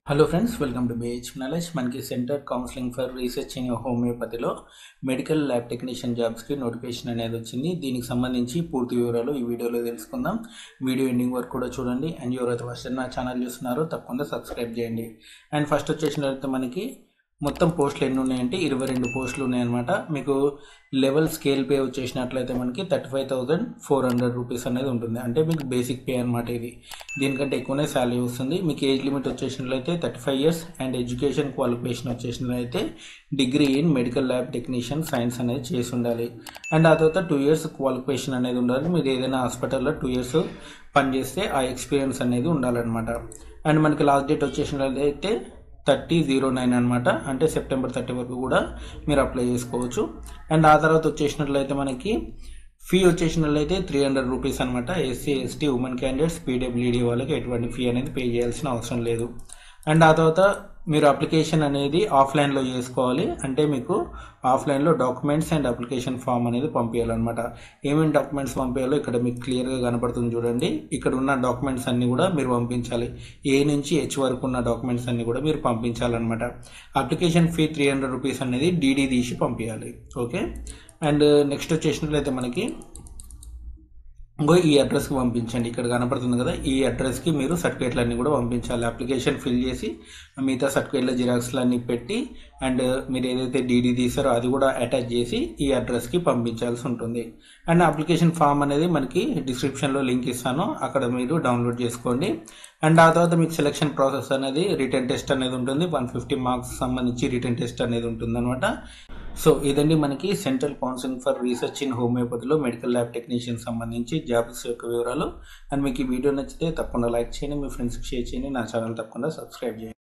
hello friends welcome to BH knowledge మనకి centre counselling for research in హోమియోపతిలో medical lab technician జాబ్స్కి notification అనేది వచ్చింది దీనికి సంబంధించి పూర్తి వివరాలు ఈ వీడియోలో తెలుసుకుందాం వీడియో ఎండింగ్ వరకు కూడా చూడండి అండ్ ఎవరైతే ఫస్ట్ నా ఛానల్ చూస్తున్నారో తప్పకుండా సబ్స్క్రైబ్ చేయండి అండ్ ఫస్ట్ వచ్చేసినట్లయితే మనకి మొత్తం పోస్టులు ఎన్ని ఉన్నాయంటే ఇరవై రెండు పోస్టులు ఉన్నాయన్నమాట మీకు లెవెల్ స్కేల్ పే వచ్చేసినట్లయితే మనకి thirty five thousand four hundred rupees అనేది ఉంటుంది అంటే మీకు బేసిక్ పే అనమాట ఇది దీనికంటే ఎక్కువనే శాలరీ వస్తుంది మీకు ఏజ్ లిమిట్ వచ్చేసినట్లయితే thirty five years and education qualification వచ్చేసినట్లయితే degree in medical lab technician science అనేది చేసి ఉండాలి అండ్ ఆ తర్వాత టూ ఇయర్స్ క్వాలిఫికేషన్ అనేది ఉండాలి మీరు ఏదైనా హాస్పిటల్లో టూ ఇయర్స్ పనిచేస్తే ఆ ఎక్స్పీరియన్స్ అనేది ఉండాలన్నమాట అండ్ మనకి లాస్ట్ డేట్ వచ్చేసినట్లయితే థర్టీ జీరో నైన్ అనమాట అంటే సెప్టెంబర్ థర్టీ వరకు కూడా మీరు అప్లై చేసుకోవచ్చు అండ్ ఆ తర్వాత వచ్చేసినట్లయితే మనకి ఫీ వచ్చేసినట్లయితే త్రీ హండ్రెడ్ రూపీస్ అనమాట SC ST women candidates PWD వాళ్ళకి ఎటువంటి ఫీ అనేది పే చేయాల్సిన అవసరం లేదు అండ్ ఆ తర్వాత మీరు అప్లికేషన్ అనేది ఆఫ్లైన్లో చేసుకోవాలి అంటే మీకు ఆఫ్లైన్లో డాక్యుమెంట్స్ అండ్ అప్లికేషన్ ఫామ్ అనేది పంపించాలన్నమాట ఏమేమి డాక్యుమెంట్స్ పంపించాలో ఇక్కడ మీకు క్లియర్గా కనపడుతుంది చూడండి ఇక్కడ ఉన్న డాక్యుమెంట్స్ అన్నీ కూడా మీరు పంపించాలి ఏ నుంచి హెచ్ వరకు ఉన్న డాక్యుమెంట్స్ అన్నీ కూడా మీరు పంపించాలన్నమాట application fee three hundred rupees అనేది డీడీ తీసి పంపించాలి ఓకే అండ్ నెక్స్ట్ వచ్చేసినట్లయితే మనకి ఇంకో ఈ అడ్రస్కి పంపించండి ఇక్కడ కనపడుతుంది కదా ఈ అడ్రస్కి మీరు సర్టిఫికేట్లు అన్నీ కూడా పంపించాలి అప్లికేషన్ ఫిల్ చేసి మిగతా సర్టిఫికేట్ల జిరాక్స్లు అన్నీ పెట్టి అండ్ మీరు ఏదైతే డీడీ తీసారో అది కూడా అటాచ్ చేసి ఈ అడ్రస్కి పంపించాల్సి ఉంటుంది అండ్ అప్లికేషన్ ఫామ్ అనేది మనకి డిస్క్రిప్షన్లో లింక్ ఇస్తాను అక్కడ మీరు డౌన్లోడ్ చేసుకోండి అండ్ ఆ తర్వాత మీకు సెలక్షన్ ప్రాసెస్ అనేది రిటర్న్ టెస్ట్ అనేది ఉంటుంది వన్ ఫిఫ్టీ మార్క్స్ సంబంధించి రిటర్న్ టెస్ట్ అనేది ఉంటుంది అనమాట సో ఇదండి మనకి central counselling for research in హోమియోపతిలో మెడికల్ ల్యాబ్ టెక్నీషియన్ సంబంధించి జాబ్స్ యొక్క వివరాలు అండ్ మీకు ఈ వీడియో నచ్చితే తప్పకుండా లైక్ చేయండి మీ ఫ్రెండ్స్కి షేర్ చేయండి నా ఛానల్ తప్పకుండా సబ్స్క్రైబ్ చేయండి